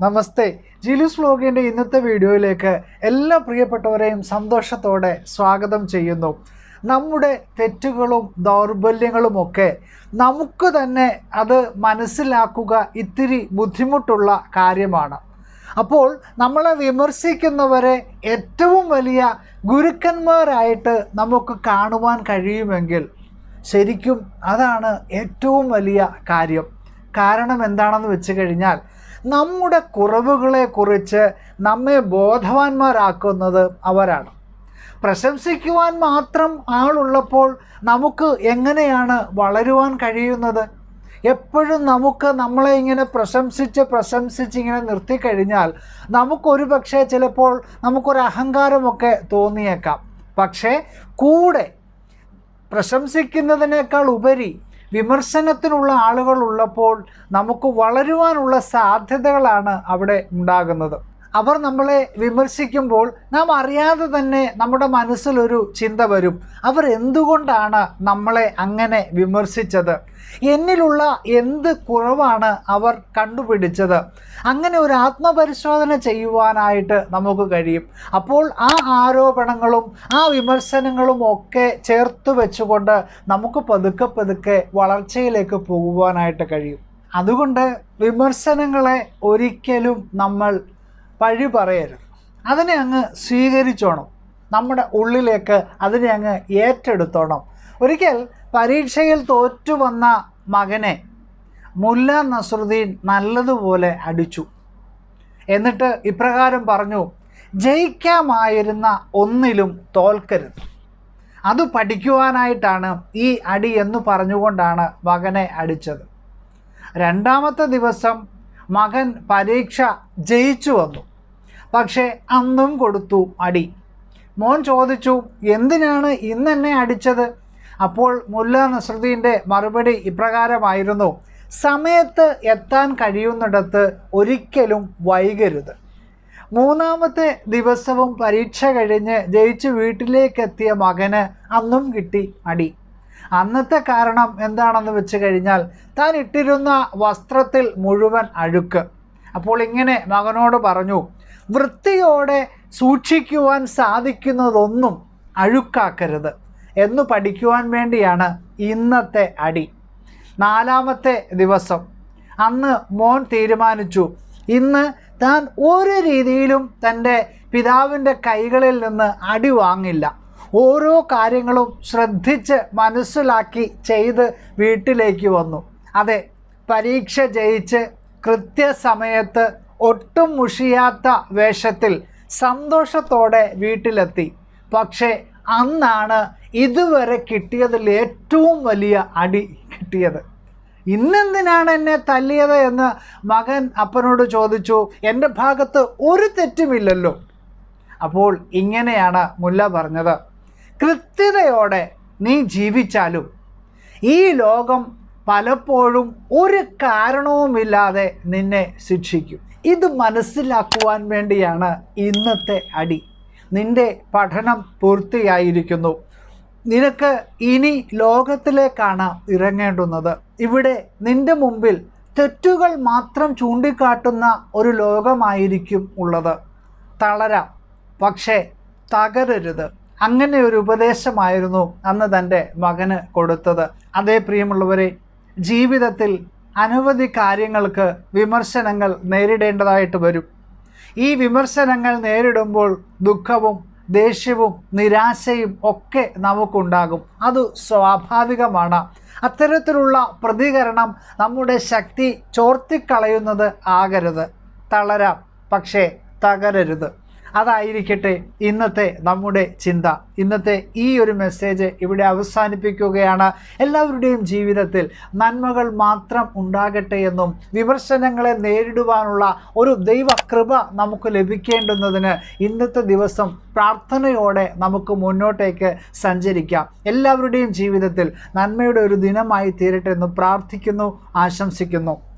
നമസ്തേ ജിലൂസ് വ്ലോഗിൻ്റെ ഇന്നത്തെ വീഡിയോയിലേക്ക് എല്ലാ പ്രിയപ്പെട്ടവരെയും സന്തോഷത്തോടെ സ്വാഗതം ചെയ്യുന്നു നമ്മുടെ തെറ്റുകളും ദൗർബല്യങ്ങളുമൊക്കെ നമുക്ക് തന്നെ അത് മനസ്സിലാക്കുക ഇത്തിരി ബുദ്ധിമുട്ടുള്ള കാര്യമാണ് അപ്പോൾ നമ്മളെ വിമർശിക്കുന്നവരെ ഏറ്റവും വലിയ ഗുരുക്കന്മാരായിട്ട് നമുക്ക് കാണുവാൻ കഴിയുമെങ്കിൽ ശരിക്കും അതാണ് ഏറ്റവും വലിയ കാര്യം കാരണം എന്താണെന്ന് വെച്ച് കഴിഞ്ഞാൽ നമ്മുടെ കുറവുകളെക്കുറിച്ച് നമ്മെ ബോധവാന്മാരാക്കുന്നത് അവരാണ് പ്രശംസിക്കുവാൻ മാത്രം ആളുള്ളപ്പോൾ നമുക്ക് എങ്ങനെയാണ് വളരുവാൻ കഴിയുന്നത് എപ്പോഴും നമുക്ക് നമ്മളെ ഇങ്ങനെ പ്രശംസിച്ച് പ്രശംസിച്ച് ഇങ്ങനെ നിർത്തിക്കഴിഞ്ഞാൽ നമുക്കൊരു പക്ഷേ ചിലപ്പോൾ നമുക്കൊരു അഹങ്കാരമൊക്കെ തോന്നിയേക്കാം പക്ഷേ കൂടെ പ്രശംസിക്കുന്നതിനേക്കാൾ ഉപരി വിമർശനത്തിനുള്ള ആളുകൾ ഉള്ളപ്പോൾ നമുക്ക് വളരുവാനുള്ള സാധ്യതകളാണ് അവിടെ ഉണ്ടാകുന്നത് അവർ നമ്മളെ വിമർശിക്കുമ്പോൾ നാം അറിയാതെ തന്നെ നമ്മുടെ മനസ്സിലൊരു ചിന്ത വരും അവർ എന്തുകൊണ്ടാണ് നമ്മളെ അങ്ങനെ വിമർശിച്ചത് എന്നിലുള്ള എന്ത് കുറവാണ് അവർ കണ്ടുപിടിച്ചത് അങ്ങനെ ഒരു ആത്മപരിശോധന ചെയ്യുവാനായിട്ട് നമുക്ക് കഴിയും അപ്പോൾ ആ ആരോപണങ്ങളും ആ വിമർശനങ്ങളും ഒക്കെ ചേർത്ത് വെച്ചുകൊണ്ട് നമുക്ക് പതുക്കെ പതുക്കെ വളർച്ചയിലേക്ക് പോകുവാനായിട്ട് കഴിയും അതുകൊണ്ട് വിമർശനങ്ങളെ ഒരിക്കലും നമ്മൾ പഴി പറയരുത് അതിനെ അങ്ങ് സ്വീകരിച്ചോണം നമ്മുടെ ഉള്ളിലേക്ക് അതിനെ അങ്ങ് ഏറ്റെടുത്തോണം ഒരിക്കൽ പരീക്ഷയിൽ തോറ്റു വന്ന മകനെ മുല്ല നസറുദ്ദീൻ നല്ലതുപോലെ അടിച്ചു എന്നിട്ട് ഇപ്രകാരം പറഞ്ഞു ജയിക്കാമായിരുന്ന ഒന്നിലും തോൽക്കരുത് അത് പഠിക്കുവാനായിട്ടാണ് ഈ അടി എന്ന് പറഞ്ഞുകൊണ്ടാണ് മകനെ അടിച്ചത് രണ്ടാമത്തെ ദിവസം മകൻ പരീക്ഷ ജയിച്ചു വന്നു പക്ഷേ അന്നും കൊടുത്തു അടി മോൻ ചോദിച്ചു എന്തിനാണ് ഇന്നെന്നെ അടിച്ചത് അപ്പോൾ മുല്ല നസറുദ്ദീൻ്റെ മറുപടി ഇപ്രകാരമായിരുന്നു സമയത്ത് എത്താൻ കഴിയുന്നിടത്ത് ഒരിക്കലും വൈകരുത് മൂന്നാമത്തെ ദിവസവും പരീക്ഷ കഴിഞ്ഞ് ജയിച്ച് വീട്ടിലേക്കെത്തിയ മകന് അന്നും കിട്ടി അടി അന്നത്തെ കാരണം എന്താണെന്ന് വെച്ച് കഴിഞ്ഞാൽ താൻ ഇട്ടിരുന്ന വസ്ത്രത്തിൽ മുഴുവൻ അഴുക്ക് അപ്പോൾ ഇങ്ങനെ മകനോട് പറഞ്ഞു വൃത്തിയോടെ സൂക്ഷിക്കുവാൻ സാധിക്കുന്നതൊന്നും അഴുക്കാക്കരുത് എന്ന് പഠിക്കുവാൻ വേണ്ടിയാണ് ഇന്നത്തെ അടി നാലാമത്തെ ദിവസം അന്ന് മോൻ തീരുമാനിച്ചു ഇന്ന് താൻ ഒരു രീതിയിലും തൻ്റെ പിതാവിൻ്റെ കൈകളിൽ നിന്ന് അടി വാങ്ങില്ല ഓരോ കാര്യങ്ങളും ശ്രദ്ധിച്ച് മനസ്സിലാക്കി ചെയ്ത് വീട്ടിലേക്ക് വന്നു അതെ പരീക്ഷ ജയിച്ച് കൃത്യസമയത്ത് ഒട്ടും മുഷിയാത്ത വേഷത്തിൽ സന്തോഷത്തോടെ വീട്ടിലെത്തി പക്ഷേ അന്നാണ് ഇതുവരെ കിട്ടിയതിൽ ഏറ്റവും വലിയ അടി കിട്ടിയത് ഇന്നെന്തിനാണ് എന്നെ തല്ലിയത് എന്ന് മകൻ അപ്പനോട് ചോദിച്ചു എൻ്റെ ഭാഗത്ത് ഒരു തെറ്റുമില്ലല്ലോ അപ്പോൾ ഇങ്ങനെയാണ് മുല്ല പറഞ്ഞത് കൃത്യതയോടെ നീ ജീവിച്ചാലും ഈ ലോകം പലപ്പോഴും ഒരു കാരണവുമില്ലാതെ നിന്നെ ശിക്ഷിക്കും ഇത് മനസ്സിലാക്കുവാൻ വേണ്ടിയാണ് ഇന്നത്തെ അടി നിന്റെ പഠനം പൂർത്തിയായിരിക്കുന്നു നിനക്ക് ഇനി ലോകത്തിലേക്കാണ് ഇറങ്ങേണ്ടുന്നത് ഇവിടെ നിന്റെ മുമ്പിൽ തെറ്റുകൾ മാത്രം ചൂണ്ടിക്കാട്ടുന്ന ഒരു ലോകമായിരിക്കും ഉള്ളത് തളരാം പക്ഷേ തകരരുത് അങ്ങനെ ഒരു ഉപദേശമായിരുന്നു അന്ന് തൻ്റെ മകന് കൊടുത്തത് അതേ പ്രിയമുള്ളവരെ ജീവിതത്തിൽ അനവധി കാര്യങ്ങൾക്ക് വിമർശനങ്ങൾ നേരിടേണ്ടതായിട്ട് വരും ഈ വിമർശനങ്ങൾ നേരിടുമ്പോൾ ദുഃഖവും ദേഷ്യവും നിരാശയും ഒക്കെ നമുക്കുണ്ടാകും അത് സ്വാഭാവികമാണ് അത്തരത്തിലുള്ള പ്രതികരണം നമ്മുടെ ശക്തി ചോർത്തിക്കളയുന്നത് ആകരുത് തളരാം പക്ഷേ തകരരുത് അതായിരിക്കട്ടെ ഇന്നത്തെ നമ്മുടെ ചിന്ത ഇന്നത്തെ ഈ ഒരു മെസ്സേജ് ഇവിടെ അവസാനിപ്പിക്കുകയാണ് എല്ലാവരുടെയും ജീവിതത്തിൽ നന്മകൾ മാത്രം ഉണ്ടാകട്ടെ എന്നും വിമർശനങ്ങളെ നേരിടുവാനുള്ള ഒരു ദൈവകൃപ നമുക്ക് ലഭിക്കേണ്ടുന്നതിന് ഇന്നത്തെ ദിവസം പ്രാർത്ഥനയോടെ നമുക്ക് മുന്നോട്ടേക്ക് സഞ്ചരിക്കാം എല്ലാവരുടെയും ജീവിതത്തിൽ നന്മയുടെ ഒരു ദിനമായി തീരട്ടെ എന്ന് പ്രാർത്ഥിക്കുന്നു ആശംസിക്കുന്നു